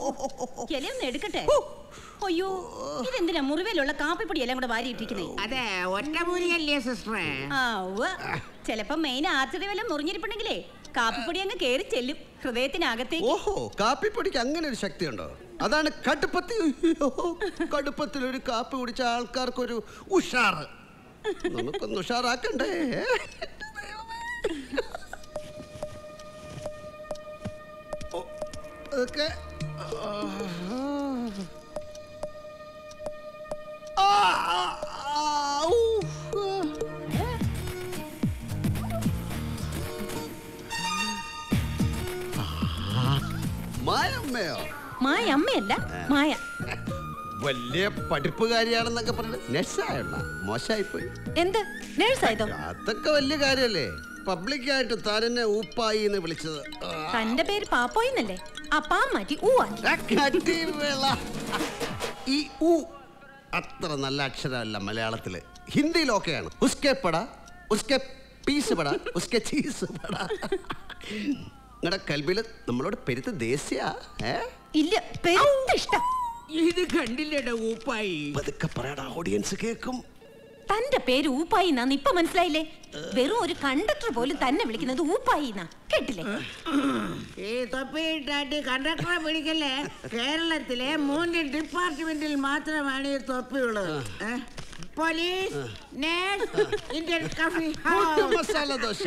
ഇലയൊന്ന് എടുക്കട്ടെ അയ്യോ ഇതെന്തിനാ മുറിവിലുള്ള കാപ്പിപ്പൊടി എല്ലാം കൂടെ വാരി ഇട്ടിരിക്കുന്നേ അതെ ഒറ്റമൂലിയല്ലേ സിസ്റ്ററെ ആ ഉവ്വ ചിലപ്പോ മെയിൻ ആർട്ടറി വല്ലതും മുറിഞ്ഞിരിപ്പുണ്ടെങ്കിലേ കാപ്പിപ്പൊടി അങ്ങ് കേറി ചെല്ലും ഹൃദയത്തിനകത്തേക്ക് ഓഹോ കാപ്പിപ്പൊടിക്ക് അങ്ങനെ ഒരു ശക്തിയുണ്ടോ അതാണ് കടുപ്പത്തി അയ്യോ, കടുപ്പത്തിൽ ഒരു കാപ്പി കുടിച്ച ആൾക്കാർക്കൊരു ഉഷാറ് നമുക്കൊന്ന് ഉഷാറാക്കണ്ടേ ഓ, അതൊക്കെ ആ, ആ, ആ, ഊ, ആ. മായമ്മയോ മായ അമ്മയല്ല മായ വലിയ പഠിപ്പുകാരിയാണെന്നൊക്കെ പറഞ്ഞിട്ട് നെസ്സായുള്ള മോശമായിപ്പോയി എന്ത് നേഴ്സായതോ അതൊക്കെ വലിയ കാര്യല്ലേ പബ്ലിക്കായിട്ട് താനെന്നെ ഊപ്പായി എന്ന് വിളിച്ചത് ആ, തന്റെ പേര് പാപ്പോയിന്നല്ലേ അപ്പാ മാറ്റി ഊ ആക്കി ആ കട്ടിവേള. ഈ ഊ അത്ര നല്ല അക്ഷരമല്ല മലയാളത്തില് ഹിന്ദിയിലൊക്കെയാണ് ഉസ്കെ പട ഉസ്കെ പീസ് പട ഉസ്കെ ചീസ് പട നിങ്ങളുടെ കൽബില് നമ്മളോട് പെരുത്ത് ദേശീയ ഏ ഇല്ല പെരുത്ത ഇഷ്ടം ഇത് കണ്ടില്ലേടാ ഊപ്പായി പതുക്കെ പറയടാ ഓഡിയൻസ് കേൾക്കും തന്റെ പേര് ഊപ്പായി എന്നാന്ന് ഇപ്പൊ മനസ്സിലായില്ലേ വെറും ഒരു കണ്ടക്ടർ പോലും തന്നെ വിളിക്കുന്നത് ഊപ്പായി എന്നാ കേട്ടില്ലേ ഈ തൊപ്പിയിട്ടായിട്ട് കണ്ടക്ടറെ പിടിക്കല്ലേ കേരളത്തിലെ മൂന്ന് ഡിപ്പാർട്ട്മെന്റിൽ മാത്രമാണ് ഈ തൊപ്പിയുള്ളത് ഏ? പോലീസ് നേഴ്സ് ഇന്ത്യൻ കഫി കൂട്ടു മസാല ദോശ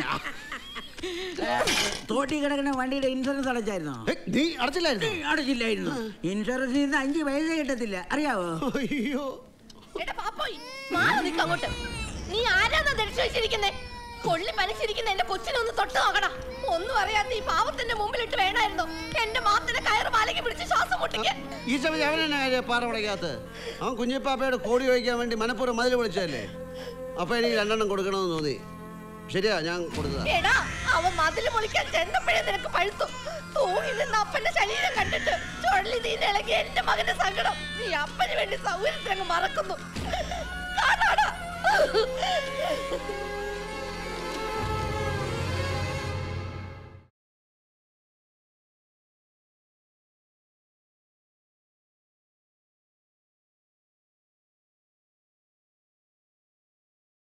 തോട്ടി കിടക്കുന്ന വണ്ടിയുടെ ഇൻഷുറൻസ് അടച്ചായിരുന്നോ ഏ, നീ അടച്ചില്ലായിരുന്നു അടച്ചില്ലായിരുന്നു ഇൻഷുറൻസിൽ നിന്ന് അഞ്ച് പൈസ കിട്ടത്തില്ല അറിയാവോ അയ്യോ എടാ പാപ്പോയ് മാറി നിക്ക് അങ്ങോട്ട് നീ ആരാന്നാ ധരിച്ചു വെച്ചിരിക്കുന്നേ കൊള്ളി പനിച്ചിരിക്കുന്ന എന്റെ കൊച്ചിനൊന്ന് തൊട്ട് നോക്കടാ ഒന്നും അറിയാത്ത ഈ പാവത്തിന്റെ മുമ്പിലിട്ട് വേണമായിരുന്നു എന്റെ മാത്തിന്റെ കയറ് മാലയ്ക്ക് പിടിച്ച് ശ്വാസം മുട്ടിക്കാൻ ഈ സമയത്ത് അവനെന്നാ കാര്യം പാറ ഉടയ്ക്കാത്ത അവൻ കുഞ്ഞിപ്പാപ്പയുടെ കോടി ഒഴിക്കാൻ വേണ്ടി മനപ്പുറം മതിൽ വിളിച്ചതല്ലേ അപ്പൊ എനിക്ക് രണ്ടെണ്ണം കൊടുക്കണമെന്ന് തോന്നി ശരിയാ ഞാൻ കൊടുത്തതാ എടാ അവൻ മതില് പൊളിക്കാൻ ചെന്നപ്പോഴേ നിനക്ക് പഴുത്തു തൂങ്ങി നിന്ന് അപ്പന്റെ ശരീരം കണ്ടിട്ട് ചുഴലി നീനിളകി എന്റെ മകന്റെ സങ്കടം നീ അപ്പന് വേണ്ടി സൗകര്യത്തിനങ്ങ് മറക്കുന്നു കാണാടാ